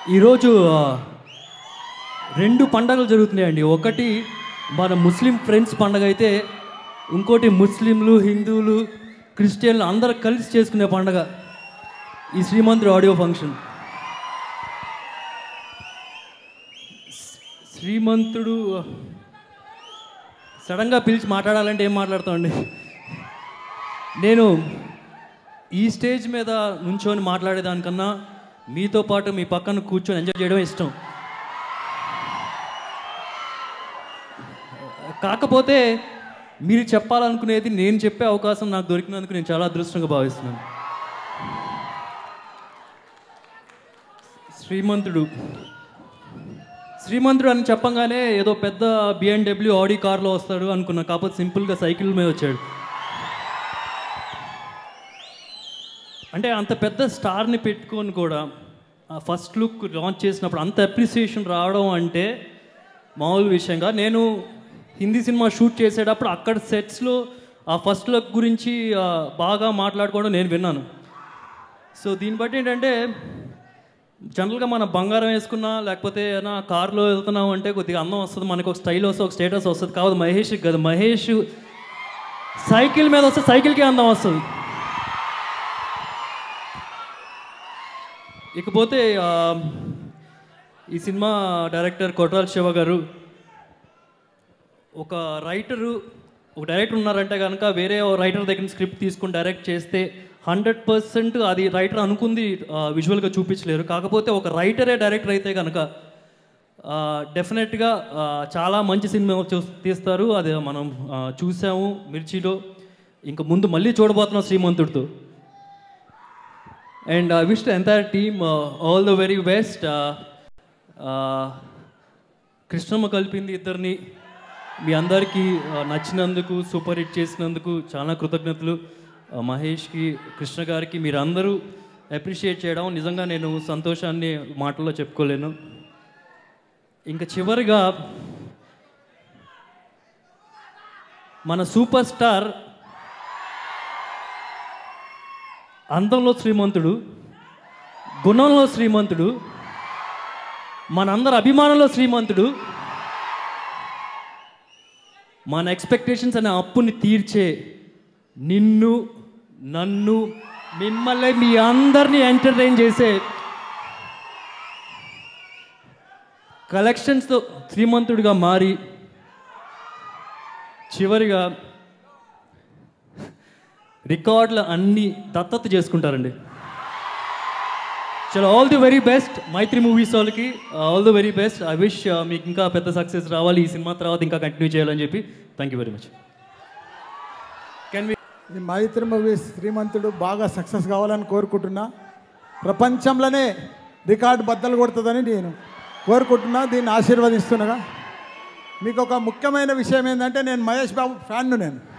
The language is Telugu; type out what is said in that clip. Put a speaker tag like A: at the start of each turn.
A: ఈరోజు ఆ, రెండు పండగలు జరుగుతున్నాయండి ఒకటి మన ముస్లిం ఫ్రెండ్స్ పండగ అయితే ఇంకోటి ముస్లింలు హిందువులు క్రిస్టియన్లు అందరూ కలిసి చేసుకునే పండగ ఈ శ్రీమంతుడు ఆడియో ఫంక్షన్ శ్రీమంతుడు సడన్గా పిలిచి మాట్లాడాలంటే ఏం మాట్లాడతామండి నేను ఈ స్టేజ్ మీద నుంచొని మాట్లాడేదానికన్నా మీతో పాటు మీ పక్కన కూర్చొని ఎంజాయ్ చేయడం ఇష్టం కాకపోతే మీరు చెప్పాలనుకునేది నేను చెప్పే అవకాశం నాకు దొరికినందుకు నేను చాలా అదృష్టంగా భావిస్తున్నాను శ్రీమంతుడు శ్రీమంతుడు అని చెప్పంగానే ఏదో పెద్ద బిఎండబ్ల్యూ ఆడి కార్లో వస్తాడు అనుకున్నా కాకపోతే సింపుల్గా సైకిల్ మీద వచ్చాడు అంటే అంత పెద్ద స్టార్ని పెట్టుకొని కూడా ఆ ఫస్ట్ లుక్ లాంచ్ చేసినప్పుడు అంత అప్రిసియేషన్ రావడం అంటే మామూలు విషయంగా నేను హిందీ సినిమా షూట్ చేసేటప్పుడు అక్కడ సెట్స్లో ఆ ఫస్ట్ లుక్ గురించి ఆ, బాగా మాట్లాడుకోవడం నేను విన్నాను సో దీన్ని బట్టి ఏంటంటే జనరల్గా మన బంగారం వేసుకున్నా లేకపోతే ఏదైనా కార్లో వెళ్తున్నాం అంటే కొద్దిగా అందం వస్తుంది మనకు ఒక స్టైల్ వస్తుంది ఒక స్టేటస్ వస్తుంది కాదు మహేష్కి కదా మహేష్ సైకిల్ మీద వస్తే సైకిల్కి అందం వస్తుంది ఇకపోతే ఆ, ఈ సినిమా డైరెక్టర్ కొట్రాల శివ గారు ఒక రైటరు ఒక డైరెక్టర్ ఉన్నారంటే కనుక వేరే రైటర్ దగ్గర స్క్రిప్ట్ తీసుకుని డైరెక్ట్ చేస్తే హండ్రెడ్ పర్సెంట్ అది రైటర్ అనుకుంది విజువల్గా చూపించలేరు కాకపోతే ఒక రైటరే డైరెక్టర్ అయితే కనుక డెఫినెట్గా చాలా మంచి సినిమా చూ తీస్తారు అది మనం ఆ, చూసాము మిర్చిలో ఇంకా ముందు మళ్ళీ చూడబోతున్నాం శ్రీమంతుడితో and I wish the entire team all the very best Krishnamma కలిపింది ఇద్దరిని మీ అందరికీ uh, నచ్చినందుకు సూపర్ హిట్ చేసినందుకు చాలా కృతజ్ఞతలు Uh, మహేష్కి కృష్ణ గారికి మీరు అందరూ అప్రిషియేట్ చేయడం నిజంగా నేను సంతోషాన్ని మాటల్లో చెప్పుకోలేను ఇంకా చివరిగా మన సూపర్ స్టార్ అందంలో శ్రీమంతుడు గుణంలో శ్రీమంతుడు మనందరి అభిమానంలో శ్రీమంతుడు మన ఎక్స్పెక్టేషన్స్ అనే అప్పుని తీర్చే నిన్ను నన్ను మిమ్మల్ని మీ అందరినీ ఎంటర్టైన్ చేసే కలెక్షన్స్తో శ్రీమంతుడిగా మారి చివరిగా రికార్డులు అన్నీ దత్తత చేసుకుంటారండి చలో all the very best Mythri Movies వాళ్ళకి all the very best I wish మీకు ఇంకా పెద్ద సక్సెస్ రావాలి ఈ సినిమా తర్వాత ఇంకా కంటిన్యూ చేయాలని చెప్పి thank you very much can we
B: ఈ మైత్రి మూవీ శ్రీమంతుడు బాగా సక్సెస్ కావాలని కోరుకుంటున్నా ప్రపంచంలోనే రికార్డు బద్దలు కొడుతుందని నేను కోరుకుంటున్నా దీన్ని ఆశీర్వదిస్తున్నాగా మీకు ఒక ముఖ్యమైన విషయం ఏంటంటే నేను మహేష్ బాబు ఫ్యాన్ను నేను